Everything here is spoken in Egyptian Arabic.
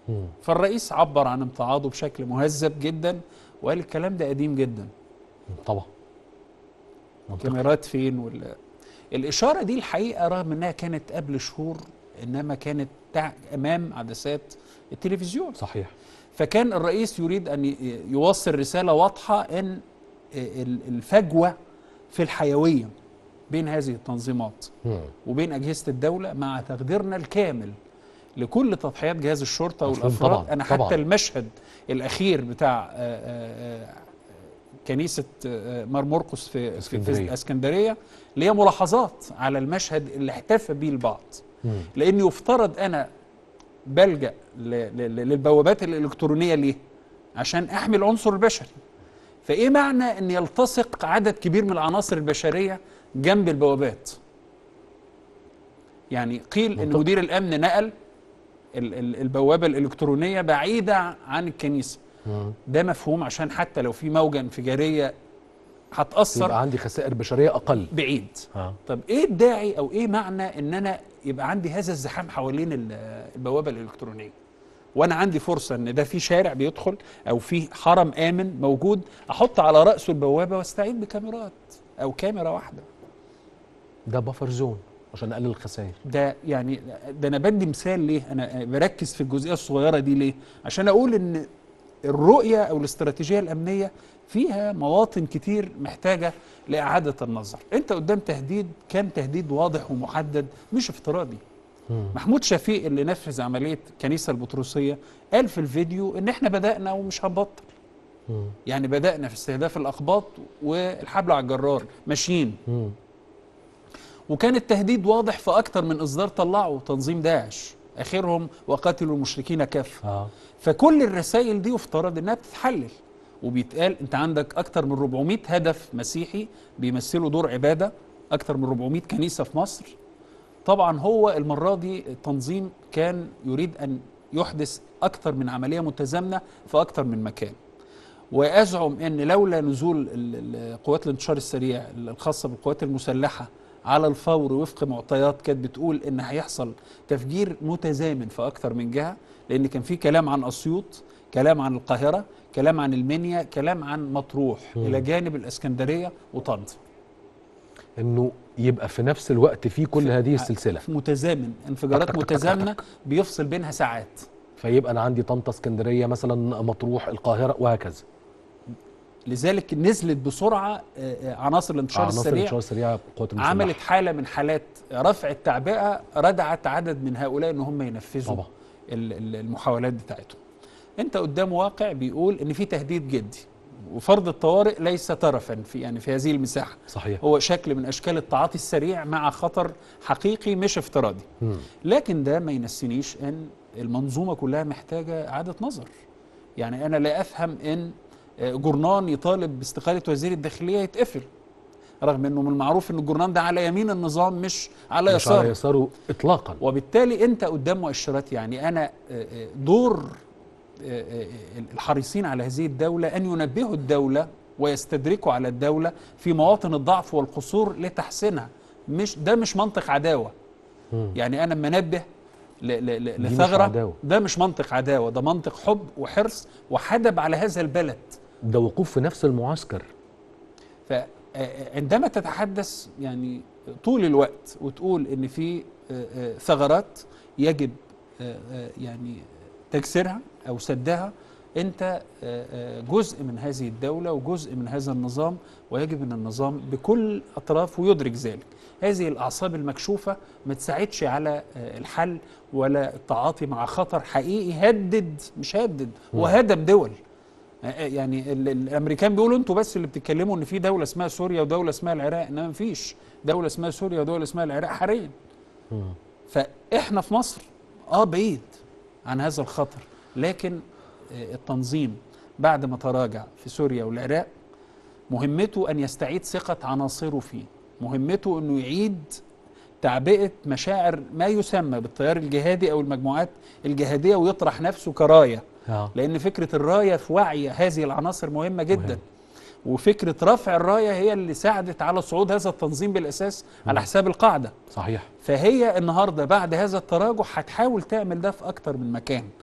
مم. فالرئيس عبر عن امتعاضه بشكل مهذب جدا وقال الكلام ده قديم جدا طبعا منطقي. كاميرات فين ولا الإشارة دي الحقيقة رغم أنها كانت قبل شهور إنما كانت تع... أمام عدسات التلفزيون صحيح فكان الرئيس يريد أن ي- يوصل رسالة واضحة أن ال- الفجوة في الحيوية بين هذه التنظيمات مم. وبين أجهزة الدولة مع تقديرنا الكامل لكل تضحيات جهاز الشرطة مفهوم والأفراد طبعاً، أنا حتى طبعاً. المشهد الأخير بتاع آه، آه، آه، كنيسة آه، مار مرقس في في- في اسكندرية. اسكندرية ليا ملاحظات على المشهد اللي احتفى به البعض مم. لأن يفترض أنا بلجأ ل- ل- للبوابات الإلكترونية ليه؟ عشان أحمي العنصر البشري فإيه معنى أن يلتصق عدد كبير من العناصر البشرية جنب البوابات يعني قيل أن منطقي. مدير الأمن نقل ال- ال- البوابة الإلكترونية بعيدة عن الكنيسة مم. ده مفهوم عشان حتى لو في موجة انفجارية هتأثر يبقى عندي خسائر بشريه اقل بعيد اه طب ايه الداعي او ايه معنى ان انا يبقى عندي هذا الزحام حوالين ال- البوابه الالكترونيه وانا عندي فرصه ان ده في شارع بيدخل او في حرم امن موجود احط على راسه البوابه واستعين بكاميرات او كاميرا واحده ده بفر زون عشان اقلل الخسائر ده يعني ده انا بدي مثال ليه انا بركز في الجزئيه الصغيره دي ليه عشان اقول ان الرؤيه او الاستراتيجيه الامنيه فيها مواطن كتير محتاجه لاعاده النظر انت قدام تهديد كان تهديد واضح ومحدد مش افتراضي مم. محمود شفيق اللي نفذ عمليه الكنيسه البطرسيه قال في الفيديو ان احنا بدانا ومش هنبطل مم. يعني بدانا في استهداف الاقباط والحبل على الجرار ماشيين مم. وكان التهديد واضح في اكتر من اصدار طلعه تنظيم داعش اخرهم وقاتلوا المشركين كافه اه فكل الرسائل دي يفترض انها بتتحلل وبيتقال انت عندك اكتر من 400 هدف مسيحي بيمثلوا دور عباده اكتر من 400 كنيسه في مصر طبعا هو المره دي التنظيم كان يريد ان يحدث اكتر من عمليه متزامنه في اكتر من مكان وازعم ان لولا نزول ال- ال- قوات الانتشار السريع الخاصه بالقوات المسلحه على الفور وفق معطيات كانت بتقول ان هيحصل تفجير متزامن في اكتر من جهه لان كان في كلام عن اسيوط كلام عن القاهره كلام عن المنيا كلام عن مطروح مم. الى جانب الاسكندريه وطنطا انه يبقى في نفس الوقت في كل هذه السلسله متزامن انفجارات متزامنه بيفصل بينها ساعات فيبقى انا عندي طنطا اسكندريه مثلا مطروح القاهره وهكذا لذلك نزلت بسرعه آه، آه، عناصر الانتشار عناصر السريع الانتشار السريع قوات المسلحه عملت حاله من حالات رفع التعبئه ردعت عدد من هؤلاء ان هم ينفذوا طبعا ال- ال- المحاولات بتاعتهم انت قدام واقع بيقول ان في تهديد جدي وفرض الطوارئ ليس طرفا في يعني في هذه المساحه صحيح هو شكل من اشكال التعاطي السريع مع خطر حقيقي مش افتراضي مم. لكن ده ما ينسينيش ان المنظومه كلها محتاجه اعاده نظر يعني انا لا افهم ان آه، جورنان يطالب باستقاله وزير الداخليه يتقفل رغم انه من المعروف ان الجورنان ده على يمين النظام مش على مش على يساره يساره اطلاقا وبالتالي انت قدام مؤشرات يعني انا آه، آه، دور آه، آه، الحريصين على هذه الدوله ان ينبهوا الدوله ويستدركوا على الدوله في مواطن الضعف والقصور لتحسينها مش ده مش منطق عداوه مم. يعني انا لما انبه ل- ل- ل- مش لثغره عداوة. ده مش منطق عداوه ده منطق حب وحرص وحدب على هذا البلد ده وقوف في نفس المعسكر فعندما تتحدث يعني طول الوقت وتقول ان في آه، آه، ثغرات يجب آه، آه، يعني تكسيرها او سدها انت آه، آه، جزء من هذه الدوله وجزء من هذا النظام ويجب ان النظام بكل اطرافه يدرك ذلك هذه الاعصاب المكشوفه ما تساعدش على آه، الحل ولا التعاطي مع خطر حقيقي هدد مش هدد وهدم دول يعني ال- الامريكان بيقولوا انتوا بس اللي بتتكلموا ان في دوله اسمها سوريا ودوله اسمها العراق انما مفيش دوله اسمها سوريا ودوله اسمها العراق حاليا مم. فاحنا في مصر اه بعيد عن هذا الخطر لكن آه، التنظيم بعد ما تراجع في سوريا والعراق مهمته ان يستعيد ثقه عناصره فيه مهمته انه يعيد تعبئه مشاعر ما يسمى بالتيار الجهادي او المجموعات الجهاديه ويطرح نفسه كرايه آه. لان فكره الرايه في وعي هذه العناصر مهمه جدا مهم. وفكره رفع الرايه هي اللي ساعدت على صعود هذا التنظيم بالاساس على حساب القاعده صحيح فهي النهارده بعد هذا التراجع هتحاول تعمل ده في اكتر من مكان